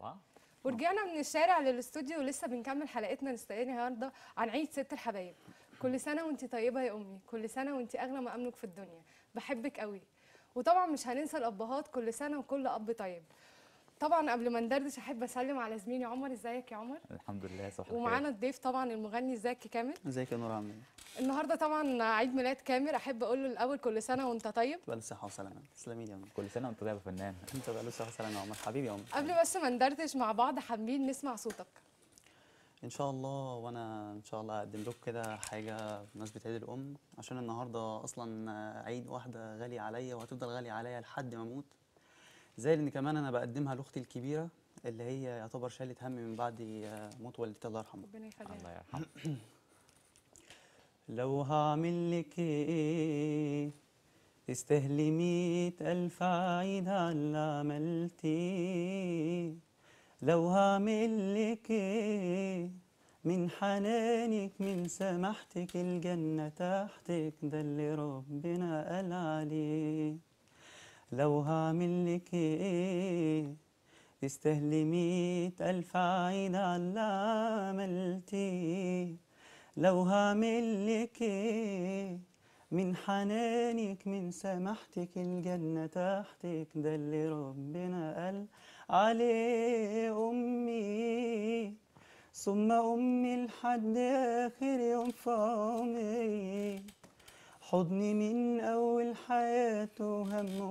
طبعا ورجعنا من الشارع للاستوديو ولسه بنكمل حلقتنا نستقبل النهارده عن عيد ست الحبايب كل سنه وانت طيبه يا امي كل سنه وانت اغلى ما املك في الدنيا بحبك قوي وطبعا مش هننسى الابهات كل سنه وكل اب طيب طبعا قبل ما ندردش احب اسلم على زميلي عمر ازيك يا عمر الحمد لله صح الخير. ومعانا الضيف طبعا المغني زكي كامل ازيك يا نور عامل ايه؟ النهارده طبعا عيد ميلاد كامل احب اقول له الاول كل سنه وانت طيب تبقى له صحة وسلامة تسلمي لي يا عمر كل سنه وانت طيب يا فنان انت بقى له صحة وسلامة يا عمر حبيبي يا عمر قبل بس ما ندردش مع بعض حابين نسمع صوتك ان شاء الله وانا ان شاء الله اقدم لكم كده حاجة بمناسبة عيد الام عشان النهارده اصلا عيد واحدة غالية عليا وهتفضل غالية عليا لحد ما اموت زي ان كمان انا بقدمها لاختي الكبيرة اللي هي يعتبر شالة هم من بعد موت والدتي الله يرحمها ربنا يخليك الله يرحمه لو هعمل لك ايه تستاهلي مية ألف عيد على اللي عملتيه لو هعمل لك ايه من حنانك من سماحتك الجنة تحتك ده اللي ربنا قال عليه لو هعمل لك ايه تستاهلي مية ألف عيد على اللي عملتيه لو هعمل لك ايه من حنانك من سماحتك الجنة تحتك ده اللي ربنا قال عليه أمي ثم أمي لحد آخر يوم في عمري حضني من أول حياته هم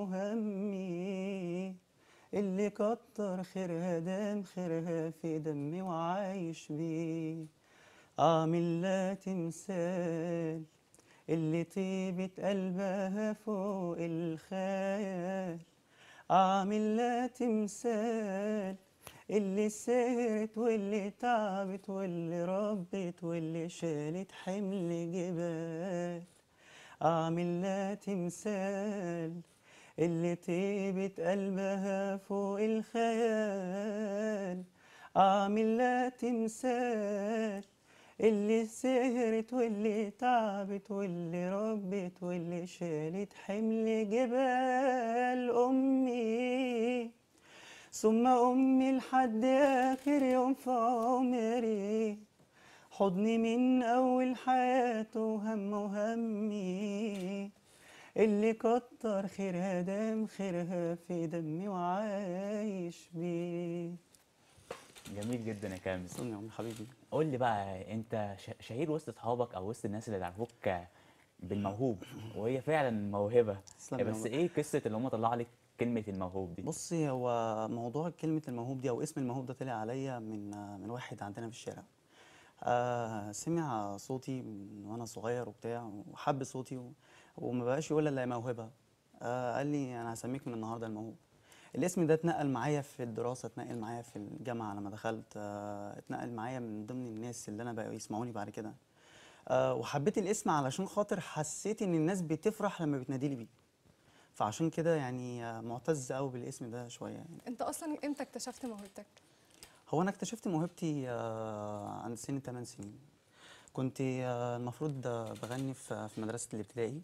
همي اللي كتر خيرها دام خيرها في دمي وعايش بيه أعمل لا تمثال اللي طيبة قلبها فوق الخيال أعمل لا تمثال اللي سهرت واللي تعبت واللي ربت واللي شالت حمل جبال أعمل لا تمثال اللي طيبة قلبها فوق الخيال أعمل لا تمثال اللي سهرت واللي تعبت واللي ربت واللي شالت حمل جبال أمي ثم أمي لحد آخر يوم في عمري حضني من أول حياته هم وهمي اللي كتر خيرها دام خيرها في دمي وعايش بيه جميل جدا يا كامل تسلم يا عمر حبيبي قول لي بقى انت ش- شهير وسط اصحابك او وسط الناس اللي يعرفوك بالموهوب وهي فعلا موهبه تسلم يا بس عمر. ايه قصه اللي هم طلعوا عليك كلمه الموهوب دي بصي هو موضوع كلمة الموهوب دي أو اسم الموهوب ده طلع عليا من من واحد عندنا في الشارع آه سمع صوتي من وأنا صغير وبتاع وحب صوتي و- وما بقاش يقول إلا موهبة آه قال لي أنا هسميك من النهاردة الموهوب الاسم ده اتنقل معايا في الدراسة اتنقل معايا في الجامعة لما دخلت آه اتنقل معايا من ضمن الناس اللي أنا بقوا يسمعوني بعد كده آه وحبيت الاسم علشان خاطر حسيت إن الناس بتفرح لما بتناديلي بيه فعشان كده يعني آه، معتز قوي بالاسم ده شويه يعني انت اصلا امتى اكتشفت موهبتك هو انا اكتشفت موهبتي آه، عند سن 8 سنين كنت آه، المفروض آه، بغني في في مدرسه الابتدائي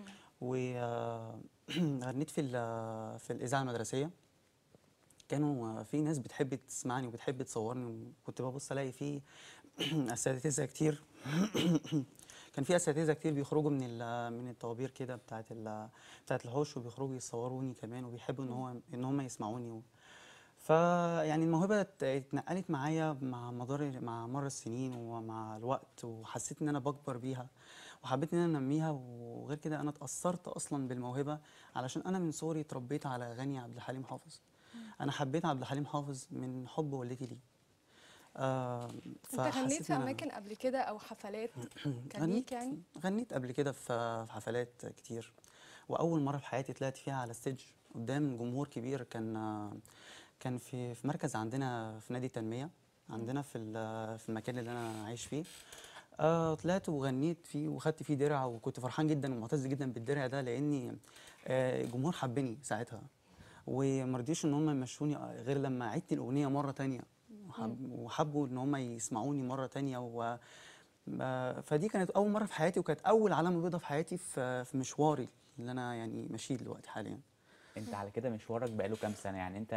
وغنيت في ال- في الاذاعه المدرسيه كانوا آه، في ناس بتحب تسمعني وبتحب تصورني وكنت ببص الاقي في اساتذه كتير كان في اساتذه كتير بيخرجوا من ال- من الطوابير كده بتاعه ال- بتاعه الحوش وبيخرجوا يصوروني كمان وبيحبوا ان هو ان هم يسمعوني و... فيعني الموهبه ات- اتنقلت معايا مع مدار مع مر السنين ومع الوقت وحسيت ان انا بكبر بيها وحبيت ان انا انميها وغير كده انا اتاثرت اصلا بالموهبه علشان انا من صغري اتربيت على اغاني عبد الحليم حافظ انا حبيت عبد الحليم حافظ من حب والدتي ليه آه انت غنيت فحسيت في إن أنا- اماكن قبل كده او حفلات كان غنيت ليك يعني غنيت قبل كده في في حفلات كتير واول مره في حياتي طلعت فيها على ستيج قدام جمهور كبير كان كان في في مركز عندنا في نادي التنميه عندنا في ال- في المكان اللي انا عايش فيه آه طلعت وغنيت فيه وخدت فيه درع وكنت فرحان جدا ومعتز جدا بالدرع ده لاني آه الجمهور حبني ساعتها وما رضيوش ان هم يمشوني غير لما عدت الاغنيه مره تانية وحب وحبوا ان هم يسمعوني مره تانية و آه، فدي كانت اول مره في حياتي وكانت اول علامه بيضاء في حياتي في في مشواري اللي انا يعني ماشيه دلوقتي حاليا انت على كده مشوارك بقاله كام سنه يعني انت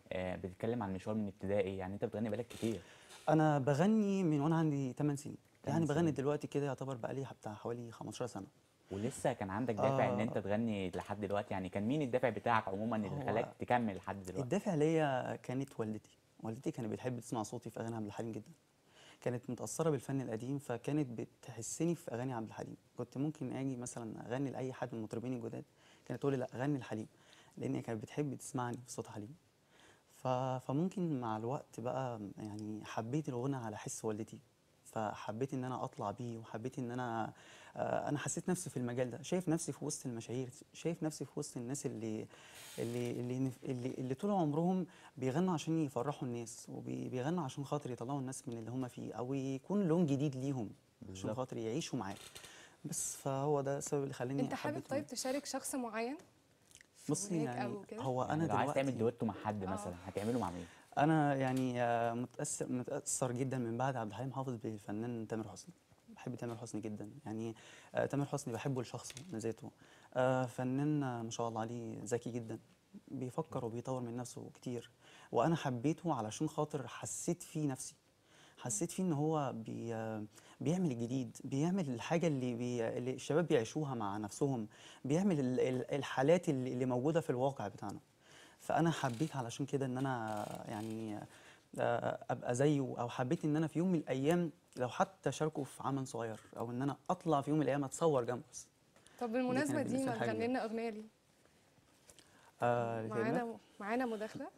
آه، بتتكلم عن مشوار من ابتدائي يعني انت بتغني بقالك كتير انا بغني من وانا عندي 8 سنين تمن يعني بغني سنين. دلوقتي كده يعتبر بقالي بتاع حوالي 15 سنه ولسه كان عندك دافع ان آه. انت تغني لحد دلوقتي يعني كان مين الدافع بتاعك عموما اللي هو خلاك تكمل لحد دلوقتي الدافع ليا كانت والدتي والدتي كانت بتحب تسمع صوتي في اغاني عبد الحليم جدا كانت متاثره بالفن القديم فكانت بتحسني في اغاني عبد الحليم كنت ممكن اجي مثلا اغني لاي حد من المطربين الجداد كانت تقول لي لا غني الحليم لان هي كانت بتحب تسمعني في صوت حليم ف... فممكن مع الوقت بقى يعني حبيت الغنى على حس والدتي فحبيت ان انا اطلع بيه وحبيت ان انا آه، انا حسيت نفسي في المجال ده شايف نفسي في وسط المشاهير شايف نفسي في وسط الناس اللي اللي اللي نف- اللي, اللي طول عمرهم بيغنوا عشان يفرحوا الناس وبيغنوا عشان خاطر يطلعوا الناس من اللي هم فيه او يكون لون جديد ليهم عشان بالظبط. خاطر يعيشوا معاه بس فهو ده السبب اللي خلاني انت حابب حبيت طيب الغنى. تشارك شخص معين في بصي أغنية يعني أو كده؟ هو انا يعني لو عايز دلوقتي تعمل دويتو مع حد آه. مثلا هتعمله مع مين انا يعني آه، متاثر متاثر جدا من بعد عبد الحليم حافظ بالفنان تامر حسني بحب تامر حسني جدا يعني آه، تامر حسني بحبه لشخصه لذاته آه، فنان آه، ما شاء الله عليه ذكي جدا بيفكر وبيطور من نفسه كتير وانا حبيته علشان خاطر حسيت فيه نفسي حسيت فيه ان هو بي آه، بيعمل الجديد بيعمل الحاجه اللي, بي اللي الشباب بيعيشوها مع نفسهم بيعمل ال- ال- الحالات اللي اللي موجوده في الواقع بتاعنا فانا حبيت علشان كده ان انا يعني آه، ابقى زيه او حبيت ان انا في يوم من الايام لو حتى شاركه في عمل صغير او ان انا اطلع في يوم من الايام اتصور جنبه بس. طب بالمناسبة كانت دي بالنسبة ما لي حاجة تغني لنا أغنية ليه؟ آه لتامر. معانا معانا مداخلة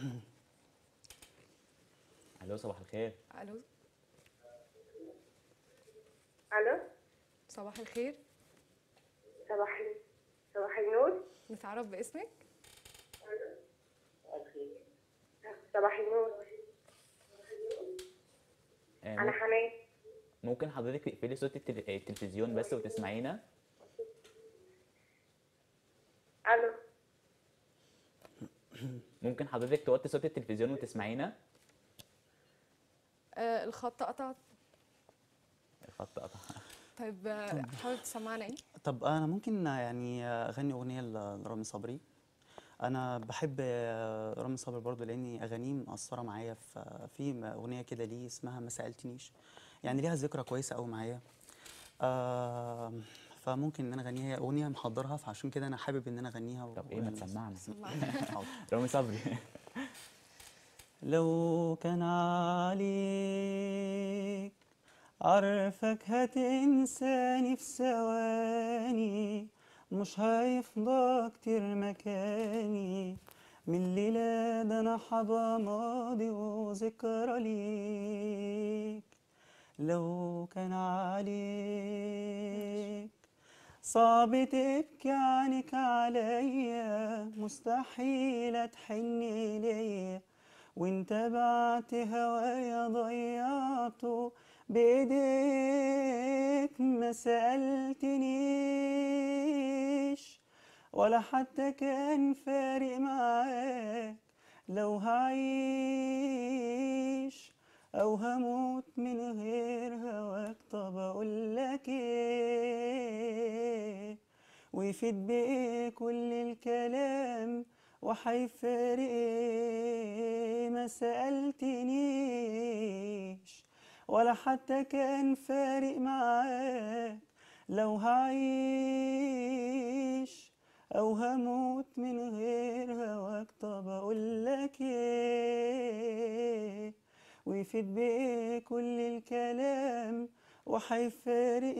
الو صباح الخير ألو الو صباح الخير صباح صباح النور نتعرف باسمك صباح النور آه، انا مم- حنان ممكن حضرتك تقفلي صوت التل- التلفزيون بس وتسمعينا الو ممكن حضرتك توطي صوت التلفزيون وتسمعينا آه الخط قطع الخط قطع طيب آه، حابب تسمعنا ايه؟ طب انا ممكن يعني اغني اغنيه ل- لرامي صبري انا بحب آه، رامي صبري برضو لان اغانيه مأثره معايا في في م- اغنيه كده ليه اسمها ما سالتنيش يعني ليها ذكرى كويسه قوي معايا آه فممكن ان انا اغنيها هي اغنيه محضرها فعشان كده انا حابب ان انا اغنيها طب ايه ما وأغني. تسمعنا سمعنا حاضر. رامي صبري لو كان عليك عارفك هتنساني في ثواني مش هيفضى كتير مكاني من الليلة ده أنا حبقى ماضي وذكرى ليك لو كان عليك صعب تبكي عنك عليا مستحيل تحن ليا وانت بعت هوايا ضيعته بايديك ما سألتنيش ولا حتى كان فارق معاك لو هعيش او هموت من غير هواك طب اقول لك ايه ويفيد بايه كل الكلام وحيفارق ايه ما سألتنيش ولا حتى كان فارق معاك لو هعيش او هموت من غير هواك طب اقول لك ايه ويفيد بايه كل الكلام وحيفارق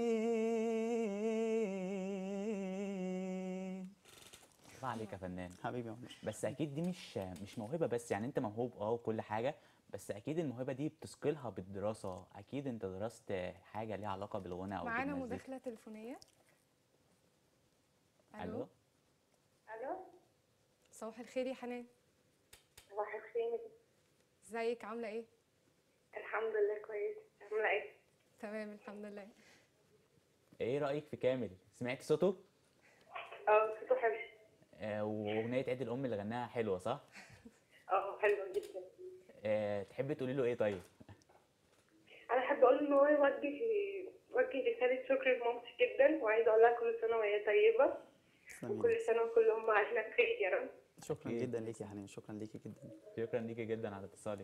ايه الله عليك يا فنان حبيبي يا عمر بس اكيد دي مش مش موهبه بس يعني انت موهوب اه وكل حاجه بس اكيد الموهبه دي بتثقلها بالدراسه اكيد انت درست حاجه ليها علاقه بالغنى او معانا بالمزيكا. مداخلة تليفونية الو الو صباح الخير يا حنان صباح الخير ازيك عاملة ايه؟ الحمد لله كويس عامله ايه تمام الحمد لله ايه رايك في كامل سمعت صوته اه صوته حلو آه واغنيه عيد الام اللي غناها حلوه صح اه حلو جدا آه تحبي تقولي له ايه طيب انا حابه اقول ان هو يوجه وجه رساله شكر لمامتي جدا وعايزه اقول لها كل سنه وهي طيبه تسلمي وكل سنه وكل ام علينا بخير يا رب شكرا أكيد. جدا ليك يا حنان شكرا ليكي جدا شكرا ليكي جدا على اتصالك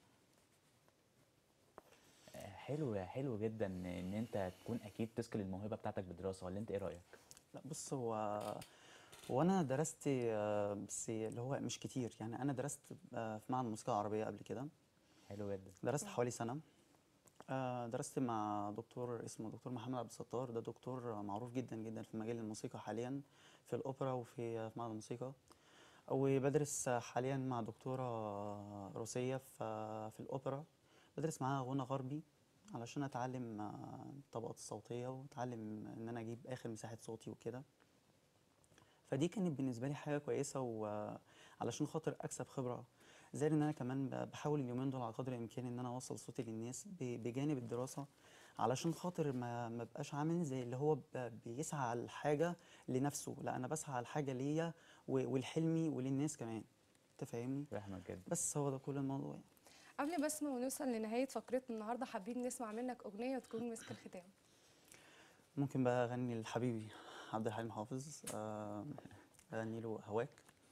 آه، حلو حلو جدا ان انت تكون اكيد تثقل الموهبه بتاعتك بالدراسه ولا انت ايه رايك لا بص هو وانا درست آه، بس اللي هو مش كتير يعني انا درست آه، في معهد الموسيقى العربيه قبل كده حلو جدا درست حوالي سنه آه، درست مع دكتور اسمه دكتور محمد عبد الستار ده دكتور معروف جدا جدا في مجال الموسيقى حاليا في الاوبرا وفي في معهد الموسيقى وبدرس حاليا مع دكتورة روسية في في الأوبرا بدرس معاها غنى غربي علشان أتعلم آه، الطبقات الصوتية وأتعلم إن أنا أجيب آخر مساحة صوتي وكده فدي كانت بالنسبة لي حاجة كويسة وعلشان خاطر أكسب خبرة زائد إن أنا كمان ب- بحاول اليومين دول على قدر الإمكان إن أنا أوصل صوتي للناس ب- بجانب الدراسة علشان خاطر ما ما بقاش عامل زي اللي هو ب- بيسعى على الحاجة لنفسه لا أنا بسعى على الحاجة ليا و- ولحلمي وللناس كمان أنت فاهمني فاهمك جدا بس هو ده كل الموضوع يعني. قبل بس ما نوصل لنهايه فقرتنا النهارده حابين نسمع منك اغنيه وتكون مسك الختام ممكن بقى أغني لحبيبي عبد الحليم حافظ آه، أغني له هواك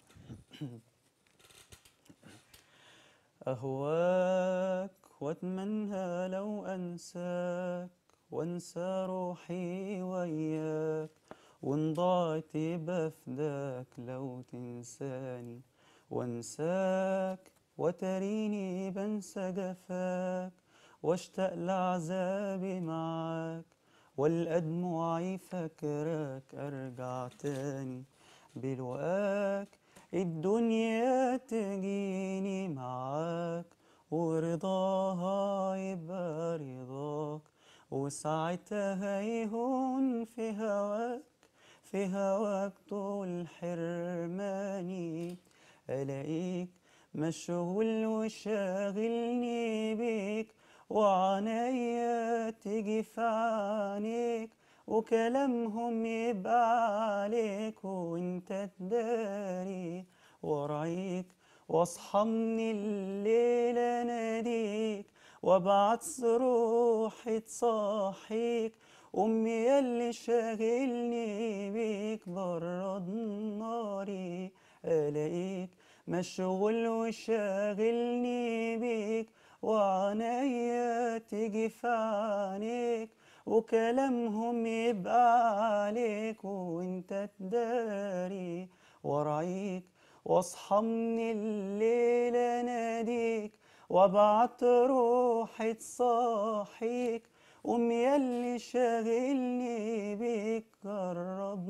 أهواك وأتمنى لو أنساك وأنسى روحي وياك وإن ضاعت بفداك لو تنساني وأنساك وتريني بنسى جفاك واشتاق لعذابي معاك والأدمعي فاكراك أرجع تاني بلقاك الدنيا تجيني معاك ورضاها يبقى رضاك وساعتها يهون في هواك في هواك طول حرماني ألاقيك مشغول وشاغلني بيك وعنايا تيجي في عينيك وكلامهم يبقى عليك وانت تداري ورايك واصحى من الليل اناديك وابعت صروح تصحيك امي ياللي شاغلني بيك برد ناري الاقيك مشغول وشاغلني بيك وعنايا تيجي في عينيك وكلامهم يبقى عليك وانت تداري ورايك واصحى من الليل اناديك وابعت روحي تصحيك امي ياللي شاغلني بيك جرب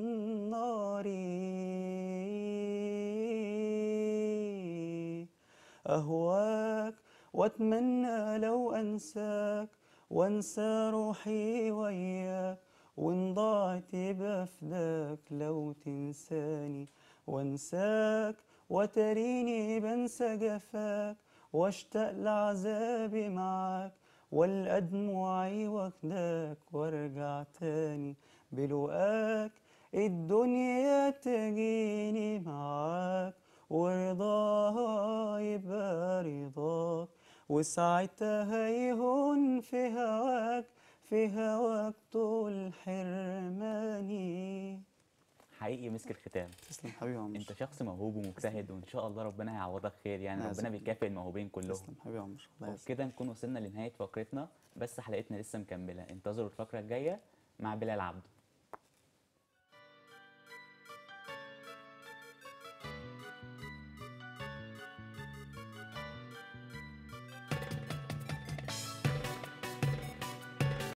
ناري أهواك وأتمنى لو أنساك وأنسى روحي وياك وإن ضاعت بفداك لو تنساني وأنساك وتريني بنسى جفاك واشتاق لعذابي معاك والأدمعي واخداك وارجع تاني بلقاك الدنيا تجيني معاك ورضاها يبقى رضاك وساعتها يهون في هواك في هواك طول حرماني حقيقي مسك الختام تسلم حبيبي يا عمر انت شخص موهوب ومجتهد وان شاء الله ربنا هيعوضك خير يعني الله ربنا يعزك. بيكافئ الموهوبين كلهم تسلم حبيبي يا عمر الله يعزك وبكده نكون وصلنا لنهايه فقرتنا بس حلقتنا لسه مكمله انتظروا الفقره الجايه مع بلال عبده